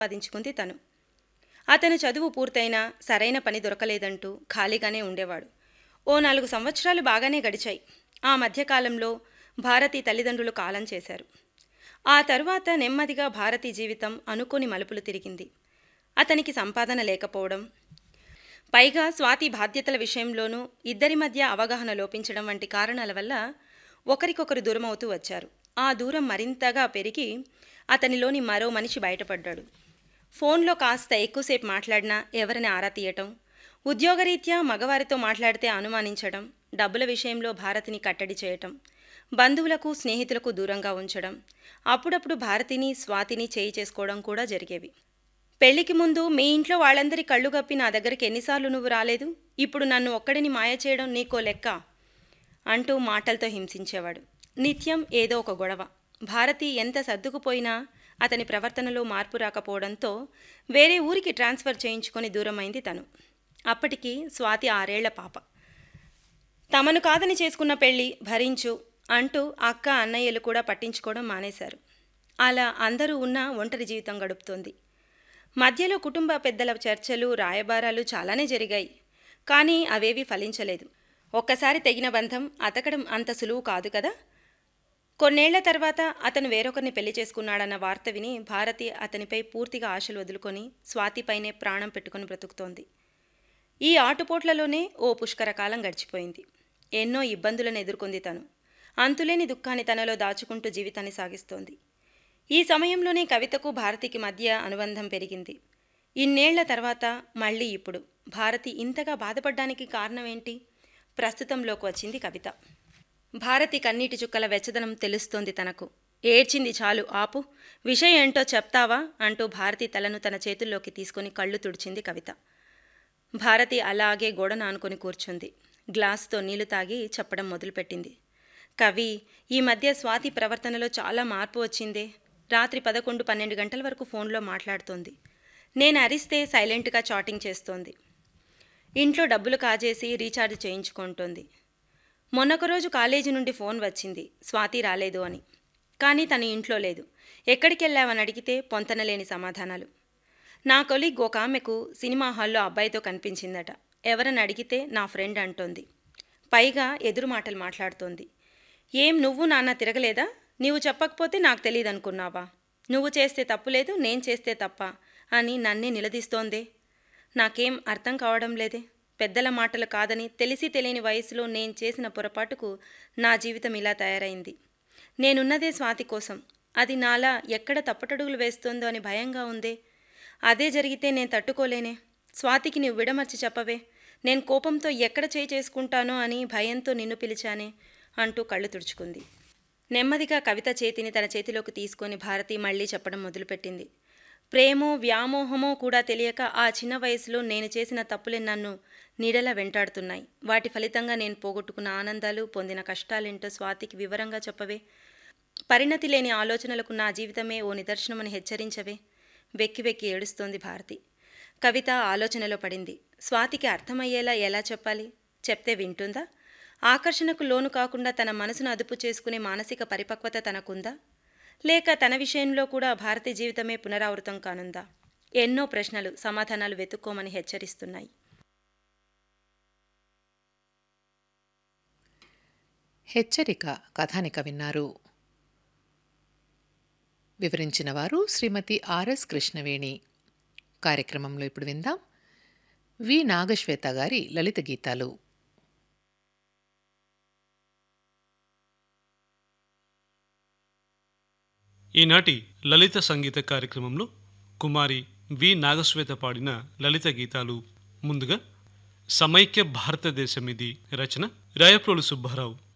సంపాదించుకుంది తను అతను చదువు పూర్తయినా సరైన పని దొరకలేదంటూ ఖాళీగానే ఉండేవాడు ఓ నాలుగు సంవత్సరాలు బాగానే గడిచాయి ఆ మధ్యకాలంలో భారతి తల్లిదండ్రులు కాలం చేశారు ఆ తరువాత నెమ్మదిగా భారతి జీవితం అనుకోని మలుపులు తిరిగింది అతనికి సంపాదన లేకపోవడం పైగా స్వాతి బాధ్యతల విషయంలోనూ ఇద్దరి మధ్య అవగాహన లోపించడం వంటి కారణాల వల్ల ఒకరికొకరు దూరం అవుతూ వచ్చారు ఆ దూరం మరింతగా పెరిగి అతనిలోని మరో మనిషి బయటపడ్డాడు ఫోన్లో కాస్త ఎక్కువసేపు మాట్లాడినా ఎవరిని ఆరా తీయటం ఉద్యోగరీత్యా మగవారితో మాట్లాడితే అనుమానించడం డబ్బుల విషయంలో భారతిని కట్టడి చేయటం బంధువులకు స్నేహితులకు దూరంగా ఉంచడం అప్పుడప్పుడు భారతిని స్వాతిని చేయి చేసుకోవడం కూడా జరిగేవి పెళ్లికి ముందు మీ ఇంట్లో వాళ్ళందరి కళ్ళు గప్పి నా దగ్గరికి ఎన్నిసార్లు నువ్వు రాలేదు ఇప్పుడు నన్ను ఒక్కడిని మాయ చేయడం నీకో లెక్క అంటూ మాటలతో హింసించేవాడు నిత్యం ఏదో ఒక గొడవ భారతి ఎంత సర్దుకుపోయినా అతని ప్రవర్తనలో మార్పు రాకపోవడంతో వేరే ఊరికి ట్రాన్స్ఫర్ చేయించుకొని దూరమైంది తను అప్పటికి స్వాతి ఆరేళ్ల పాప తమను కాదని చేసుకున్న పెళ్లి భరించు అంటూ అక్క అన్నయ్యలు కూడా పట్టించుకోవడం మానేశారు అలా అందరూ ఉన్న ఒంటరి జీవితం గడుపుతోంది మధ్యలో కుటుంబ పెద్దల చర్చలు రాయబారాలు చాలానే జరిగాయి కానీ అవేవీ ఫలించలేదు ఒక్కసారి తెగిన బంధం అతకడం అంత సులువు కాదు కదా కొన్నేళ్ల తర్వాత అతను వేరొకరిని పెళ్లి చేసుకున్నాడన్న వార్త విని భారతి అతనిపై పూర్తిగా ఆశలు వదులుకొని స్వాతిపైనే ప్రాణం పెట్టుకొని బ్రతుకుతోంది ఈ ఆటుపోట్లలోనే ఓ పుష్కర కాలం గడిచిపోయింది ఎన్నో ఇబ్బందులను ఎదుర్కొంది తను అంతులేని దుఃఖాన్ని తనలో దాచుకుంటూ జీవితాన్ని సాగిస్తోంది ఈ సమయంలోనే కవితకు భారతికి మధ్య అనుబంధం పెరిగింది ఇన్నేళ్ల తర్వాత మళ్ళీ ఇప్పుడు భారతి ఇంతగా బాధపడ్డానికి కారణం ఏంటి ప్రస్తుతంలోకి వచ్చింది కవిత భారతి కన్నీటి చుక్కల వెచ్చదనం తెలుస్తోంది తనకు ఏడ్చింది చాలు ఆపు విషయం ఏంటో చెప్తావా అంటూ భారతి తలను తన చేతుల్లోకి తీసుకొని కళ్ళు తుడిచింది కవిత భారతి అలాగే గోడను ఆనుకొని కూర్చుంది గ్లాసుతో నీళ్లు తాగి చెప్పడం మొదలుపెట్టింది కవి ఈ మధ్య స్వాతి ప్రవర్తనలో చాలా మార్పు వచ్చిందే రాత్రి పదకొండు పన్నెండు గంటల వరకు ఫోన్లో మాట్లాడుతోంది నేను అరిస్తే సైలెంట్గా చాటింగ్ చేస్తోంది ఇంట్లో డబ్బులు కాజేసి రీఛార్జ్ చేయించుకుంటోంది మొన్నొక రోజు కాలేజీ నుండి ఫోన్ వచ్చింది స్వాతి రాలేదు అని కానీ తను ఇంట్లో లేదు ఎక్కడికి వెళ్ళావని అడిగితే పొంతనలేని సమాధానాలు నా కొలీగ్ ఒక ఆమెకు సినిమా హాల్లో అబ్బాయితో కనిపించిందట ఎవరని అడిగితే నా ఫ్రెండ్ అంటోంది పైగా ఎదురు మాటలు మాట్లాడుతోంది ఏం నువ్వు నాన్న తిరగలేదా నీవు చెప్పకపోతే నాకు తెలియదు అనుకున్నావా నువ్వు చేస్తే తప్పు లేదు నేను చేస్తే తప్ప అని నన్నే నిలదీస్తోందే నాకేం అర్థం కావడం లేదే పెద్దల మాటలు కాదని తెలిసి తెలియని వయసులో నేను చేసిన పొరపాటుకు నా జీవితం ఇలా తయారైంది నేనున్నదే స్వాతి కోసం అది నాలా ఎక్కడ తప్పటడుగులు వేస్తోందో అని భయంగా ఉందే అదే జరిగితే నేను తట్టుకోలేనే స్వాతికి నువ్వు విడమర్చి చెప్పవే నేను కోపంతో ఎక్కడ చేయి చేసుకుంటానో అని భయంతో నిన్ను పిలిచానే అంటూ కళ్ళు తుడుచుకుంది నెమ్మదిగా కవిత చేతిని తన చేతిలోకి తీసుకొని భారతి మళ్ళీ చెప్పడం మొదలుపెట్టింది ప్రేమో వ్యామోహమో కూడా తెలియక ఆ చిన్న వయసులో నేను చేసిన తప్పులే నన్ను నీడలా వెంటాడుతున్నాయి వాటి ఫలితంగా నేను పోగొట్టుకున్న ఆనందాలు పొందిన కష్టాలేంటో స్వాతికి వివరంగా చెప్పవే పరిణతి లేని ఆలోచనలకు నా జీవితమే ఓ నిదర్శనమని హెచ్చరించవే వెక్కి వెక్కి ఏడుస్తోంది భారతి కవిత ఆలోచనలో పడింది స్వాతికి అర్థమయ్యేలా ఎలా చెప్పాలి చెప్తే వింటుందా ఆకర్షణకు లోను కాకుండా తన మనసును అదుపు చేసుకునే మానసిక పరిపక్వత తనకుందా లేక తన విషయంలో కూడా భారతీయ జీవితమే పునరావృతం కానుందా ఎన్నో ప్రశ్నలు సమాధానాలు వెతుక్కోమని హెచ్చరిస్తున్నాయి హెచ్చరిక కథానిక విన్నారు వివరించిన వారు శ్రీమతి ఆర్ఎస్ కృష్ణవేణి కార్యక్రమంలో ఇప్పుడు విందాం వి నాగశ్వేత గారి లలిత గీతాలు ఈనాటి లలిత సంగీత కార్యక్రమంలో కుమారి వి నాగశ్వేత పాడిన లలిత గీతాలు ముందుగా సమైక్య భారతదేశం ఇది రచన రాయప్రోలు సుబ్బారావు